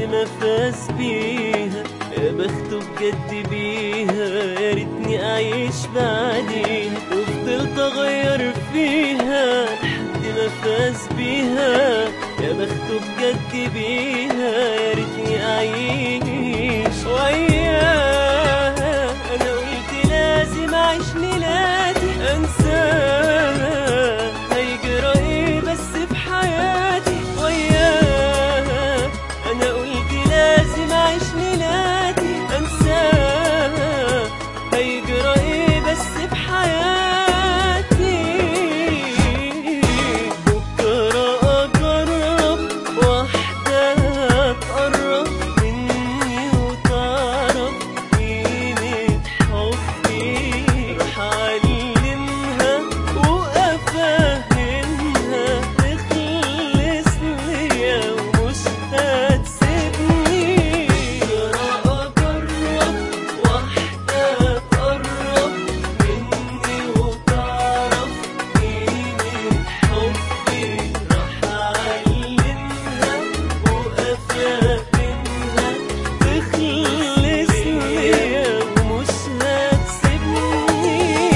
نفس بيها يا بخته بجد بيها يا ريتني اعيش بعديها وفضلت اغير فيها لحد نفس بيها يا بخته بجد بيها يا ريتني اعيش وياها انا قلت لازم اعيش ليلاتي انساها هيجرى ايه بس في حياتي وياها انا قلت لازم اعيش ليلاتي انساها هيجرى ايه بس في حياتي بكره اجرب واحده تقرب مني وتعرف قيمه حبي راح اعلمها وافهمها تخلص ليا ومش هتسيبني بكره اجرب واحده تقرب مني وتعرف قيمه حبي راح اعلمها وافهمها تخلص ليا ومش هتسيبني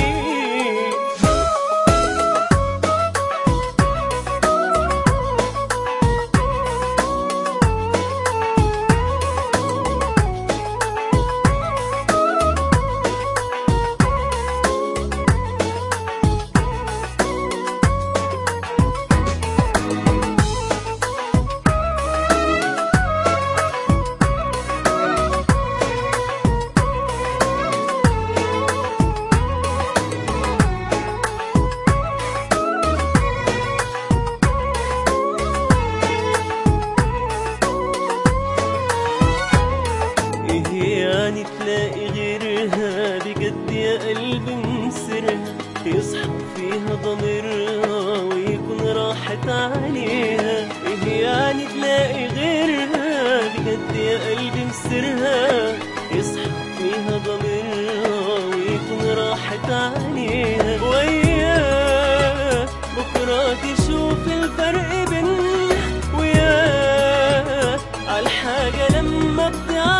ايه يعني تلاقي غيرها بجد يا قلبي مسرها يصحى فيها ضميرها ويكون راحت عليها ايه يعني تلاقي غيرها بجد يا قلبي مسرها يصحى فيها ضميرها ويكون راحت عليها وياه بكرة تشوف الفرق بيننا وياه عالحاجة لما بتعرف